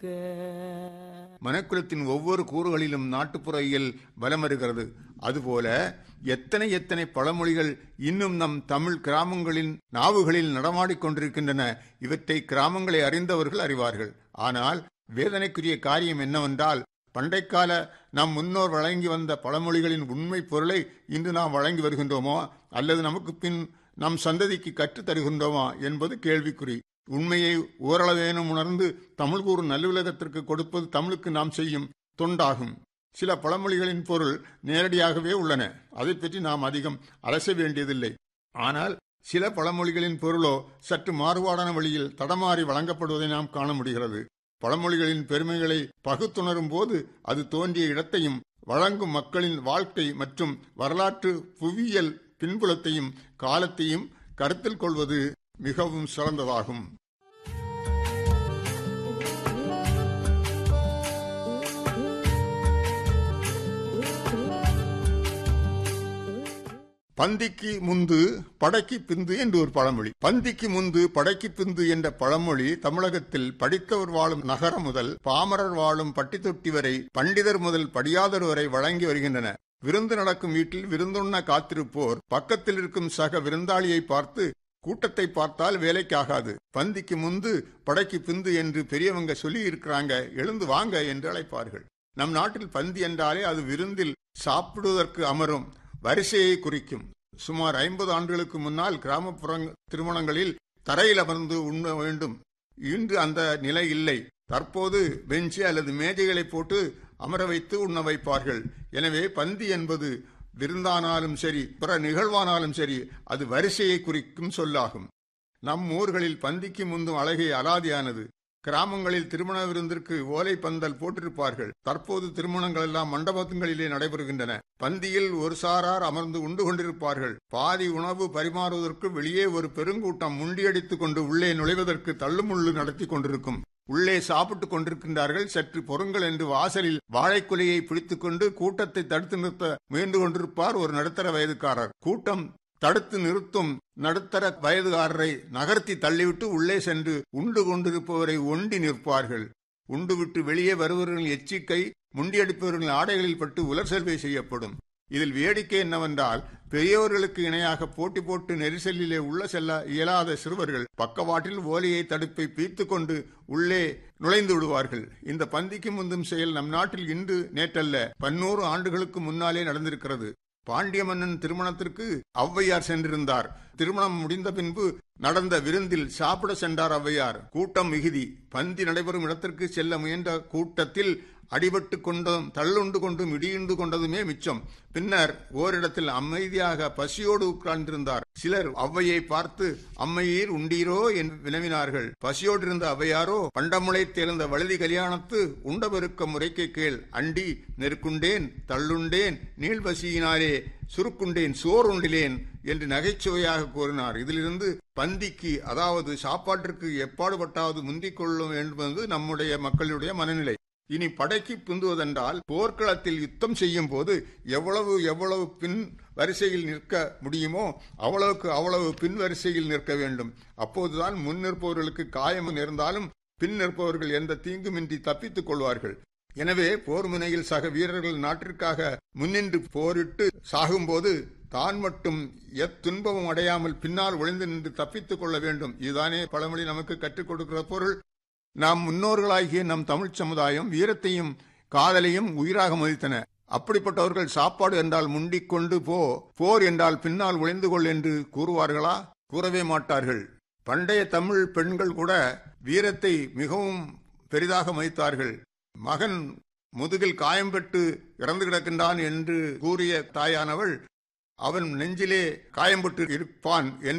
மனக்குலத்தின் ஒவ்வொரு கூறுகளிலும் நாட்டுப்புற இயல் பலம் வருகிறது அதுபோல எத்தனை எத்தனை பழமொழிகள் இன்னும் நம் தமிழ் கிராமங்களின் நாவுகளில் நடமாடிக் கொண்டிருக்கின்றன இவற்றை கிராமங்களை அறிந்தவர்கள் அறிவார்கள் ஆனால் வேதனைக்குரிய காரியம் என்னவென்றால் பண்டைக்கால நம் முன்னோர் வழங்கி வந்த பழமொழிகளின் உண்மை பொருளை இன்று நாம் வழங்கி வருகின்றோமோ அல்லது நமக்கு பின் நம் சந்ததிக்கு கற்றுத் தருகின்றோமா என்பது கேள்விக்குறி உண்மையை ஓரளவேனும் உணர்ந்து தமிழ் கூறும் நல்லுலகத்திற்கு கொடுப்பது தமிழுக்கு நாம் செய்யும் தொண்டாகும் சில பழமொழிகளின் பொருள் நேரடியாகவே உள்ளன அதை பற்றி நாம் அதிகம் அலச வேண்டியதில்லை ஆனால் சில பழமொழிகளின் பொருளோ சற்று மாறுபாடான வழியில் தடமாறி வழங்கப்படுவதை நாம் காண முடிகிறது பழமொழிகளின் பெருமைகளை பகுத்துணரும் போது அது தோன்றிய இடத்தையும் வழங்கும் மக்களின் வாழ்க்கை மற்றும் வரலாற்று புவியியல் பின்புலத்தையும் காலத்தையும் கருத்தில் கொள்வது மிகவும் சிறந்ததாகும் பந்திக்கு முந்து படைக்கு பிந்து என்று ஒரு பழமொழி பந்திக்கு முந்து படைக்கு பிந்து என்ற பழமொழி தமிழகத்தில் படித்தவர் வாழும் நகரம் முதல் பாமரர் வாழும் பட்டி தொட்டி வரை பண்டிதர் முதல் படியாதர் வரை வழங்கி வருகின்றன விருந்து நடக்கும் வீட்டில் விருந்துண்ண காத்திருப்போர் பக்கத்தில் இருக்கும் சக விருந்தாளியை பார்த்து கூட்டத்தை பார்த்தால் வேலைக்காகாது பந்திக்கு முந்து படைக்கு பிந்து என்று பெரியவங்க சொல்லி இருக்கிறாங்க எழுந்து வாங்க என்று அழைப்பார்கள் நம் நாட்டில் பந்தி என்றாலே அது விருந்தில் சாப்பிடுவதற்கு அமரும் வரிசையை குறிக்கும் சுமார் ஐம்பது ஆண்டுகளுக்கு முன்னால் கிராமப்புற திருமணங்களில் தரையில் அமர்ந்து உண்ண வேண்டும் இன்று அந்த நிலை இல்லை தற்போது பெஞ்சு அல்லது மேஜைகளை போட்டு அமர வைத்து உண்ண வைப்பார்கள் எனவே பந்தி என்பது விருந்தானாலும் சரி பிற நிகழ்வானாலும் சரி அது வரிசையை குறிக்கும் சொல்லாகும் நம் ஊர்களில் பந்திக்கு முந்தும் அழகை அலாதியானது கிராமங்களில் திருமண விருந்திற்கு ஓலை பந்தல் போட்டிருப்பார்கள் தற்போது திருமணங்கள் எல்லாம் மண்டபங்களிலே நடைபெறுகின்றன பந்தியில் ஒரு சாரார் அமர்ந்து உண்டு கொண்டிருப்பார்கள் பாதி உணவு பரிமாறுவதற்கு வெளியே ஒரு பெருங்கூட்டம் முண்டியடித்துக் கொண்டு உள்ளே நுழைவதற்கு தள்ளுமுள்ளு நடத்தி கொண்டிருக்கும் உள்ளே சாப்பிட்டுக் கொண்டிருக்கின்றார்கள் சற்று பொருங்கள் என்று வாசலில் வாழைக்குலையை பிடித்துக் கொண்டு கூட்டத்தை தடுத்து நிறுத்த முயன்று கொண்டிருப்பார் ஒரு நடுத்தர வயதுக்காரர் கூட்டம் தடுத்து நிறுத்தும் நடுத்தர வயதுகாரரை நகர்த்தி தள்ளிவிட்டு உள்ளே சென்று உண்டு கொண்டிருப்பவரை ஒண்டி நிற்பார்கள் உண்டுவிட்டு வெளியே வருபவர்களின் எச்சிக்கை முண்டியடிப்பவர்களின் ஆடைகளில் பட்டு உலர் செல்வை செய்யப்படும் இதில் வேடிக்கை என்னவென்றால் பெரியவர்களுக்கு இணையாக போட்டி போட்டு நெரிசலிலே உள்ள செல்ல இயலாத சிறுவர்கள் பக்கவாட்டில் ஓலையை தடுப்பை பீத்து கொண்டு உள்ளே நுழைந்து விடுவார்கள் இந்த பந்திக்கு முந்தும் செயல் நம் நாட்டில் இன்று நேற்றல்ல பன்னூறு ஆண்டுகளுக்கு முன்னாலே நடந்திருக்கிறது பாண்டிய மன்னன் திருமணத்திற்கு ஔவையார் சென்றிருந்தார் திருமணம் முடிந்த பின்பு நடந்த விருந்தில் சாப்பிட சென்றார் ஔவையார் கூட்டம் மிகுதி பந்தி நடைபெறும் இடத்திற்கு செல்ல முயன்ற கூட்டத்தில் அடிபட்டு கொண்டும் தள்ளுண்டு கொண்டும் இடியுண்டு கொண்டதுமே மிச்சம் பின்னர் ஓரிடத்தில் அமைதியாக பசியோடு உட்கார்ந்திருந்தார் சிலர் ஔவையை பார்த்து அம்மையீர் உண்டீரோ என்று வினவினார்கள் பசியோடு இருந்த ஔவையாரோ பண்டமுளை தேர்ந்த வழுதி கல்யாணத்து உண்டபெருக்க முறைக்கு கேள் அண்டி நெருக்குண்டேன் தள்ளுண்டேன் நீள்பசியினாலே சுருக்குண்டேன் சோறுண்டிலேன் என்று நகைச்சுவையாக கூறினார் இதிலிருந்து பந்திக்கு அதாவது சாப்பாட்டிற்கு எப்பாடுபட்டாவது முந்திக் கொள்ள வேண்டும் என்பது நம்முடைய மக்களுடைய மனநிலை இனி படைக்கு பிந்துவதென்றால் போர்க்களத்தில் யுத்தம் செய்யும் போது எவ்வளவு எவ்வளவு பின் வரிசையில் நிற்க முடியுமோ அவ்வளவுக்கு அவ்வளவு பின் வரிசையில் நிற்க வேண்டும் அப்போதுதான் முன் நிற்பவர்களுக்கு காயம் நேர்ந்தாலும் பின் நிற்பவர்கள் எந்த தீங்குமின்றி தப்பித்துக் கொள்வார்கள் எனவே போர் முனையில் சக வீரர்கள் நாட்டிற்காக முன்னின்று போரிட்டு சாகும்போது தான் மட்டும் எத்துன்பமும் அடையாமல் பின்னால் ஒளிந்து நின்று தப்பித்துக் கொள்ள வேண்டும் இதுதானே பழமொழி நமக்கு கற்றுக் கொடுக்கிற பொருள் நாம் முன்னோர்களாகிய நம் தமிழ் சமுதாயம் வீரத்தையும் காதலையும் உயிராக மதித்தன அப்படிப்பட்டவர்கள் சாப்பாடு என்றால் முண்டிக்கொண்டு போ போர் என்றால் பின்னால் ஒளிந்து கொள் என்று கூறுவார்களா கூறவே மாட்டார்கள் பண்டைய தமிழ் பெண்கள் கூட வீரத்தை மிகவும் பெரிதாக மதித்தார்கள் மகன் முதுகில் காயம் பெற்று இறந்து கிடக்கின்றான் என்று கூறிய தாயானவள் அவன் நெஞ்சிலே காயம்பட்டு இருப்பான் என்று